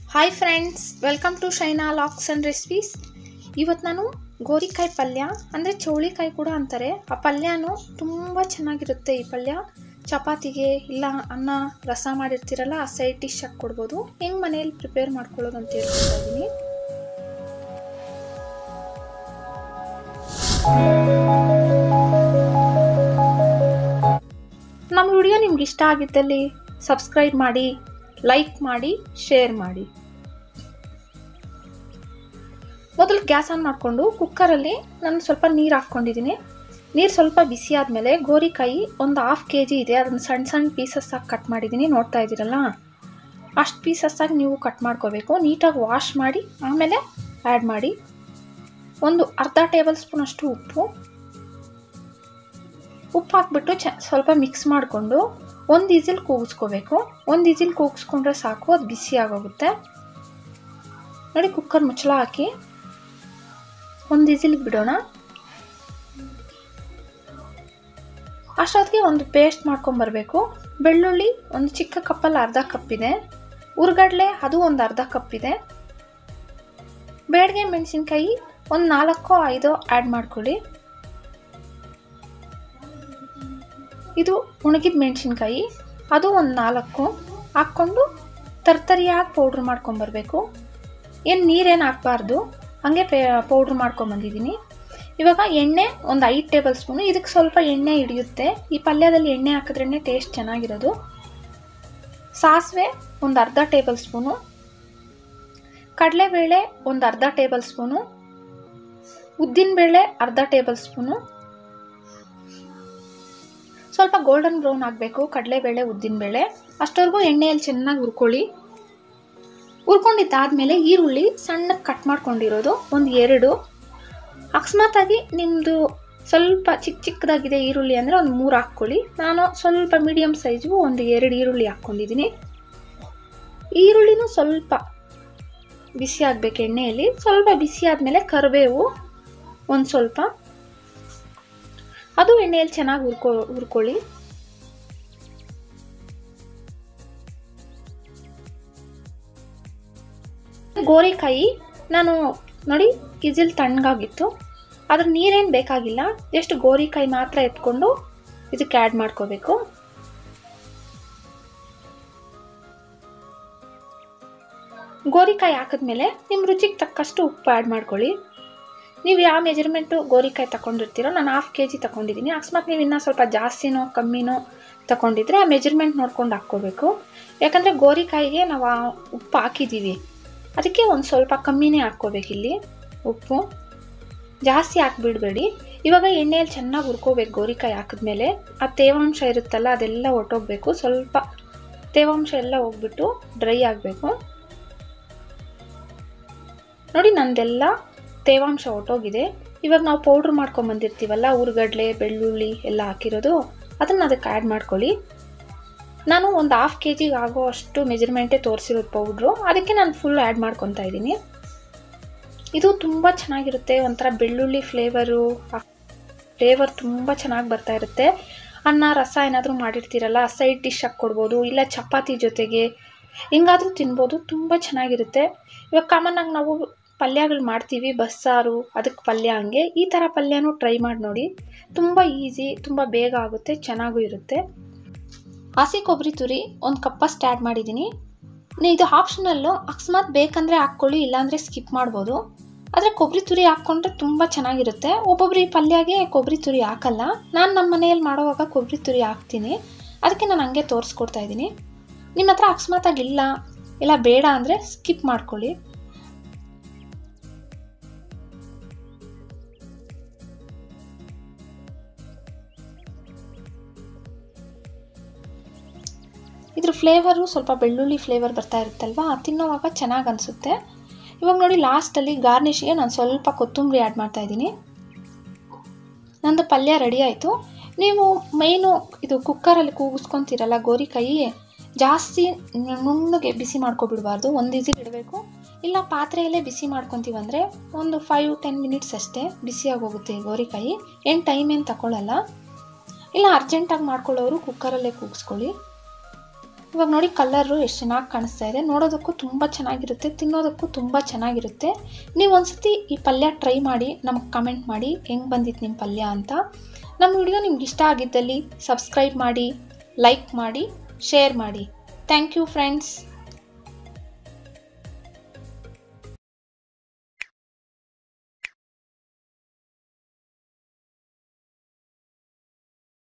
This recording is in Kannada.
hi friends welcome to Shaina looks and recipes ಇವತ್ತು ನಾನು ಗೋರಿಕಾಯಿ ಪಲ್ಯ ಅಂದರೆ ಚೌಳಿಕಾಯಿ ಕೂಡ ಅಂತಾರೆ ಆ ಪಲ್ಯನೂ ತುಂಬ ಚೆನ್ನಾಗಿರುತ್ತೆ ಈ ಪಲ್ಯ ಚಪಾತಿಗೆ ಇಲ್ಲ ಅನ್ನ ರಸ ಮಾಡಿರ್ತೀರಲ್ಲ ಆ ಸೈಡ್ ಡಿಶ್ ಆಗಿ ಕೊಡ್ಬೋದು ಹೆಂಗೆ ಮನೇಲಿ ಪ್ರಿಪೇರ್ ಮಾಡ್ಕೊಳ್ಳೋದು ಅಂತ ಹೇಳ್ತಾ ಇದ್ದೀನಿ ನಮ್ಮ ವಿಡಿಯೋ ನಿಮ್ಗೆ ಇಷ್ಟ ಆಗಿದ್ದಲ್ಲಿ ಸಬ್ಸ್ಕ್ರೈಬ್ ಮಾಡಿ ಲೈಕ್ ಮಾಡಿ ಶೇರ್ ಮಾಡಿ ಮೊದಲು ಗ್ಯಾಸ್ ಆನ್ ಮಾಡಿಕೊಂಡು ಕುಕ್ಕರಲ್ಲಿ ನಾನು ಸ್ವಲ್ಪ ನೀರು ಹಾಕ್ಕೊಂಡಿದ್ದೀನಿ ನೀರು ಸ್ವಲ್ಪ ಬಿಸಿ ಆದಮೇಲೆ ಗೋರಿಕಾಯಿ ಒಂದು ಹಾಫ್ ಕೆ ಜಿ ಇದೆ ಅದನ್ನು ಸಣ್ಣ ಸಣ್ಣ ಪೀಸಸ್ ಆಗಿ ಕಟ್ ಮಾಡಿದ್ದೀನಿ ನೋಡ್ತಾ ಇದ್ದೀರಲ್ಲ ಅಷ್ಟು ಪೀಸಸ್ ಆಗಿ ನೀವು ಕಟ್ ಮಾಡ್ಕೋಬೇಕು ನೀಟಾಗಿ ವಾಶ್ ಮಾಡಿ ಆಮೇಲೆ ಆ್ಯಡ್ ಮಾಡಿ ಒಂದು ಅರ್ಧ ಟೇಬಲ್ ಸ್ಪೂನ್ ಅಷ್ಟು ಉಪ್ಪು ಉಪ್ಪು ಹಾಕ್ಬಿಟ್ಟು ಚ ಸ್ವಲ್ಪ ಮಿಕ್ಸ್ ಮಾಡಿಕೊಂಡು ಒಂದು ಈಜಿಲ್ ಕೂಗಿಸ್ಕೋಬೇಕು ಒಂದು ಈಜಿಲ್ ಕೂಗಿಸ್ಕೊಂಡ್ರೆ ಸಾಕು ಅದು ಬಿಸಿ ಆಗೋಗುತ್ತೆ ನೋಡಿ ಕುಕ್ಕರ್ ಮುಚ್ಚಳ ಹಾಕಿ ಒಂದು ಈಜಿಲ್ಗೆ ಬಿಡೋಣ ಅಷ್ಟೊತ್ತಿಗೆ ಒಂದು ಪೇಸ್ಟ್ ಮಾಡ್ಕೊಂಬರ್ಬೇಕು ಬೆಳ್ಳುಳ್ಳಿ ಒಂದು ಚಿಕ್ಕ ಕಪ್ಪಲ್ಲಿ ಅರ್ಧ ಕಪ್ ಇದೆ ಉರ್ಗಡ್ಲೆ ಅದು ಒಂದು ಅರ್ಧ ಕಪ್ ಇದೆ ಬೇಡಿಗೆ ಮೆಣಸಿನ್ಕಾಯಿ ಒಂದು ನಾಲ್ಕೋ ಐದೋ ಆ್ಯಡ್ ಮಾಡ್ಕೊಳ್ಳಿ ಇದು ಒಣಗಿದ ಮೆಣಸಿನ್ಕಾಯಿ ಅದು ಒಂದು ನಾಲ್ಕು ಹಾಕ್ಕೊಂಡು ತರ್ತರಿಯಾಗಿ ಪೌಡ್ರ್ ಮಾಡ್ಕೊಂಬರ್ಬೇಕು ಏನು ನೀರೇನು ಹಾಕ್ಬಾರ್ದು ಹಾಗೆ ಪೇ ಪೌಡ್ರ್ ಮಾಡ್ಕೊಂಬಂದಿದ್ದೀನಿ ಇವಾಗ ಎಣ್ಣೆ ಒಂದು ಐದು ಟೇಬಲ್ ಸ್ಪೂನು ಇದಕ್ಕೆ ಸ್ವಲ್ಪ ಎಣ್ಣೆ ಹಿಡಿಯುತ್ತೆ ಈ ಪಲ್ಯದಲ್ಲಿ ಎಣ್ಣೆ ಹಾಕಿದ್ರೇ ಟೇಸ್ಟ್ ಚೆನ್ನಾಗಿರೋದು ಸಾಸಿವೆ ಒಂದು ಅರ್ಧ ಟೇಬಲ್ ಸ್ಪೂನು ಕಡಲೆಬೇಳೆ ಒಂದು ಅರ್ಧ ಟೇಬಲ್ ಸ್ಪೂನು ಉದ್ದಿನಬೇಳೆ ಅರ್ಧ ಟೇಬಲ್ ಸ್ಪೂನು ಸ್ವಲ್ಪ ಗೋಲ್ಡನ್ ಬ್ರೌನ್ ಆಗಬೇಕು ಕಡಲೆಬೇಳೆ ಉದ್ದಿನಬೇಳೆ ಅಷ್ಟವರೆಗೂ ಎಣ್ಣೆಯಲ್ಲಿ ಚೆನ್ನಾಗಿ ಹುರ್ಕೊಳ್ಳಿ ಹುರ್ಕೊಂಡಿದ್ದಾದಮೇಲೆ ಈರುಳ್ಳಿ ಸಣ್ಣಗೆ ಕಟ್ ಮಾಡ್ಕೊಂಡಿರೋದು ಒಂದು ಎರಡು ಅಕಸ್ಮಾತಾಗಿ ನಿಮ್ಮದು ಸ್ವಲ್ಪ ಚಿಕ್ಕ ಚಿಕ್ಕದಾಗಿದೆ ಈರುಳ್ಳಿ ಅಂದರೆ ಒಂದು ಮೂರು ಹಾಕ್ಕೊಳ್ಳಿ ನಾನು ಸ್ವಲ್ಪ ಮೀಡಿಯಮ್ ಸೈಜು ಒಂದು ಎರಡು ಈರುಳ್ಳಿ ಹಾಕ್ಕೊಂಡಿದ್ದೀನಿ ಈರುಳ್ಳಿನೂ ಸ್ವಲ್ಪ ಬಿಸಿ ಆಗಬೇಕು ಎಣ್ಣೆಯಲ್ಲಿ ಸ್ವಲ್ಪ ಬಿಸಿ ಆದಮೇಲೆ ಕರಿಬೇವು ಒಂದು ಸ್ವಲ್ಪ ಅದು ಎಣ್ಣೆಯಲ್ಲಿ ಚೆನ್ನಾಗಿ ಹುರ್ಕೊ ಹುರ್ಕೊಳ್ಳಿ ಗೋರಿಕಾಯಿ ನಾನು ನೋಡಿ ಕಿಜಿಲ್ ತಣ್ಣಗಾಗಿತ್ತು ಅದ್ರ ನೀರೇನು ಬೇಕಾಗಿಲ್ಲ ಜಸ್ಟ್ ಗೋರಿಕಾಯಿ ಮಾತ್ರ ಎತ್ಕೊಂಡು ಇದಕ್ಕೆ ಆ್ಯಡ್ ಮಾಡ್ಕೋಬೇಕು ಗೋರಿಕಾಯಿ ಹಾಕಿದ್ಮೇಲೆ ನಿಮ್ಮ ರುಚಿಗೆ ತಕ್ಕಷ್ಟು ಉಪ್ಪು ಆ್ಯಡ್ ಮಾಡ್ಕೊಳ್ಳಿ ನೀವು ಯಾವ ಮೆಜರ್ಮೆಂಟು ಗೋರಿಕಾಯಿ ತಗೊಂಡಿರ್ತೀರೋ ನಾನು ಹಾಫ್ ಕೆ ಜಿ ತಗೊಂಡಿದ್ದೀನಿ ಅಕಸ್ಮಾತ್ ನೀವು ಇನ್ನೂ ಸ್ವಲ್ಪ ಜಾಸ್ತಿನೋ ಕಮ್ಮಿನೋ ತಗೊಂಡಿದ್ರೆ ಆ ಮೆಜರ್ಮೆಂಟ್ ನೋಡ್ಕೊಂಡು ಹಾಕ್ಕೋಬೇಕು ಯಾಕಂದರೆ ಗೋರಿಕಾಯಿಗೆ ನಾವು ಆ ಉಪ್ಪು ಹಾಕಿದ್ದೀವಿ ಅದಕ್ಕೆ ಒಂದು ಸ್ವಲ್ಪ ಕಮ್ಮಿನೇ ಹಾಕ್ಕೋಬೇಕಿಲ್ಲಿ ಉಪ್ಪು ಜಾಸ್ತಿ ಹಾಕ್ಬಿಡಬೇಡಿ ಇವಾಗ ಎಣ್ಣೆಯಲ್ಲಿ ಚೆನ್ನಾಗಿ ಹುರ್ಕೋಬೇಕು ಗೋರಿಕಾಯಿ ಹಾಕಿದ್ಮೇಲೆ ಆ ತೇವಾಂಶ ಇರುತ್ತಲ್ಲ ಅದೆಲ್ಲ ಹೊಟ್ಟೋಗ್ಬೇಕು ಸ್ವಲ್ಪ ತೇವಾಂಶ ಎಲ್ಲ ಹೋಗ್ಬಿಟ್ಟು ಡ್ರೈ ಆಗಬೇಕು ನೋಡಿ ನಂದೆಲ್ಲ ತೇವಾಂಶ ಹೊಟ್ಟೋಗಿದೆ ಇವಾಗ ನಾವು ಪೌಡ್ರ್ ಮಾಡ್ಕೊಂಬಂದಿರ್ತೀವಲ್ಲ ಉರ್ಗಡ್ಲೆ ಬೆಳ್ಳುಳ್ಳಿ ಎಲ್ಲ ಹಾಕಿರೋದು ಅದನ್ನು ಅದಕ್ಕೆ ಆ್ಯಡ್ ಮಾಡ್ಕೊಳ್ಳಿ ನಾನು ಒಂದು ಹಾಫ್ ಕೆ ಜಿಗೆ ಆಗೋ ಅಷ್ಟು ಮೆಜರ್ಮೆಂಟೇ ತೋರಿಸಿರೋದು ಪೌಡ್ರು ಅದಕ್ಕೆ ನಾನು ಫುಲ್ ಆ್ಯಡ್ ಮಾಡ್ಕೊತಾ ಇದ್ದೀನಿ ಇದು ತುಂಬ ಚೆನ್ನಾಗಿರುತ್ತೆ ಒಂಥರ ಬೆಳ್ಳುಳ್ಳಿ ಫ್ಲೇವರು ಫ್ಲೇವರ್ ತುಂಬ ಚೆನ್ನಾಗಿ ಬರ್ತಾ ಇರುತ್ತೆ ಅನ್ನ ರಸ ಏನಾದರೂ ಮಾಡಿರ್ತೀರಲ್ಲ ಸೈಡ್ ಡಿಶ್ ಆಗಿ ಕೊಡ್ಬೋದು ಇಲ್ಲ ಚಪಾತಿ ಜೊತೆಗೆ ಹಿಂಗಾದರೂ ತಿನ್ಬೋದು ತುಂಬ ಚೆನ್ನಾಗಿರುತ್ತೆ ಇವಾಗ ಕಾಮನ್ನಾಗಿ ನಾವು ಪಲ್ಯಗಳು ಮಾಡ್ತೀವಿ ಬಸ್ಸಾರು ಅದಕ್ಕೆ ಪಲ್ಯ ಹಂಗೆ ಈ ಥರ ಪಲ್ಯನೂ ಟ್ರೈ ಮಾಡಿ ನೋಡಿ ತುಂಬ ಈಸಿ ತುಂಬ ಬೇಗ ಆಗುತ್ತೆ ಚೆನ್ನಾಗೂ ಇರುತ್ತೆ ಹಸಿ ಕೊಬ್ಬರಿ ತುರಿ ಒಂದು ಕಪ್ಪಷ್ಟು ಆ್ಯಡ್ ಮಾಡಿದ್ದೀನಿ ಇದು ಆಪ್ಷನಲ್ಲು ಅಕಸ್ಮಾತ್ ಬೇಕಂದರೆ ಹಾಕ್ಕೊಳ್ಳಿ ಇಲ್ಲಾಂದರೆ ಸ್ಕಿಪ್ ಮಾಡ್ಬೋದು ಆದರೆ ಕೊಬ್ಬರಿ ತುರಿ ಹಾಕ್ಕೊಂಡ್ರೆ ತುಂಬ ಚೆನ್ನಾಗಿರುತ್ತೆ ಒಬ್ಬೊಬ್ರು ಈ ಪಲ್ಯಗೆ ಕೊಬ್ಬರಿ ತುರಿ ಹಾಕಲ್ಲ ನಾನು ನಮ್ಮ ಮನೆಯಲ್ಲಿ ಮಾಡೋವಾಗ ಕೊಬ್ಬರಿ ತುರಿ ಹಾಕ್ತೀನಿ ಅದಕ್ಕೆ ನಾನು ಹಂಗೆ ತೋರಿಸ್ಕೊಡ್ತಾ ಇದ್ದೀನಿ ನಿಮ್ಮ ಹತ್ರ ಅಕಸ್ಮಾತಾಗಿ ಇಲ್ಲ ಇಲ್ಲ ಬೇಡ ಅಂದರೆ ಸ್ಕಿಪ್ ಮಾಡ್ಕೊಳ್ಳಿ ಇದ್ರ ಫ್ಲೇವರು ಸ್ವಲ್ಪ ಬೆಳ್ಳುಳ್ಳಿ ಫ್ಲೇವರ್ ಬರ್ತಾ ಇರುತ್ತಲ್ವ ತಿನ್ನೋವಾಗ ಚೆನ್ನಾಗಿ ಅನಿಸುತ್ತೆ ಇವಾಗ ನೋಡಿ ಲಾಸ್ಟಲ್ಲಿ ಗಾರ್ನಿಷ್ಗೆ ನಾನು ಸ್ವಲ್ಪ ಕೊತ್ತಂಬರಿ ಆ್ಯಡ್ ಮಾಡ್ತಾ ಇದ್ದೀನಿ ನಂದು ಪಲ್ಯ ರೆಡಿ ಆಯಿತು ನೀವು ಮೈನು ಇದು ಕುಕ್ಕರಲ್ಲಿ ಕೂಗಿಸ್ಕೊತೀರಲ್ಲ ಗೋರಿಕಾಯಿ ಜಾಸ್ತಿ ನುಣ್ಣಗೆ ಬಿಸಿ ಮಾಡ್ಕೊಬಿಡಬಾರ್ದು ಒಂದು ಈಸಿ ಇಡಬೇಕು ಇಲ್ಲ ಪಾತ್ರೆಯಲ್ಲೇ ಬಿಸಿ ಮಾಡ್ಕೊತೀವಂದರೆ ಒಂದು ಫೈವ್ ಟೆನ್ ಮಿನಿಟ್ಸ್ ಅಷ್ಟೇ ಬಿಸಿಯಾಗಿ ಹೋಗುತ್ತೆ ಈ ಗೋರಿಕಾಯಿ ಏನು ಟೈಮ್ ಏನು ತಗೊಳ್ಳಲ್ಲ ಇಲ್ಲ ಅರ್ಜೆಂಟಾಗಿ ಮಾಡ್ಕೊಳ್ಳೋರು ಕುಕ್ಕರಲ್ಲೇ ಕೂಗಿಸ್ಕೊಳ್ಳಿ ಇವಾಗ ನೋಡಿ ಕಲ್ಲರು ಎಷ್ಟು ಚೆನ್ನಾಗಿ ಕಾಣಿಸ್ತಾ ಇದೆ ನೋಡೋದಕ್ಕೂ ತುಂಬ ಚೆನ್ನಾಗಿರುತ್ತೆ ತಿನ್ನೋದಕ್ಕೂ ತುಂಬ ಚೆನ್ನಾಗಿರುತ್ತೆ ನೀವು ಒಂದ್ಸತಿ ಈ ಪಲ್ಯ ಟ್ರೈ ಮಾಡಿ ನಮಗೆ ಕಮೆಂಟ್ ಮಾಡಿ ಹೆಂಗೆ ಬಂದಿತ್ತು ನಿಮ್ಮ ಪಲ್ಯ ಅಂತ ನಮ್ಮ ವಿಡಿಯೋ ನಿಮ್ಗೆ ಇಷ್ಟ ಆಗಿದ್ದಲ್ಲಿ ಸಬ್ಸ್ಕ್ರೈಬ್ ಮಾಡಿ ಲೈಕ್ ಮಾಡಿ ಶೇರ್ ಮಾಡಿ ಥ್ಯಾಂಕ್ ಯು ಫ್ರೆಂಡ್ಸ್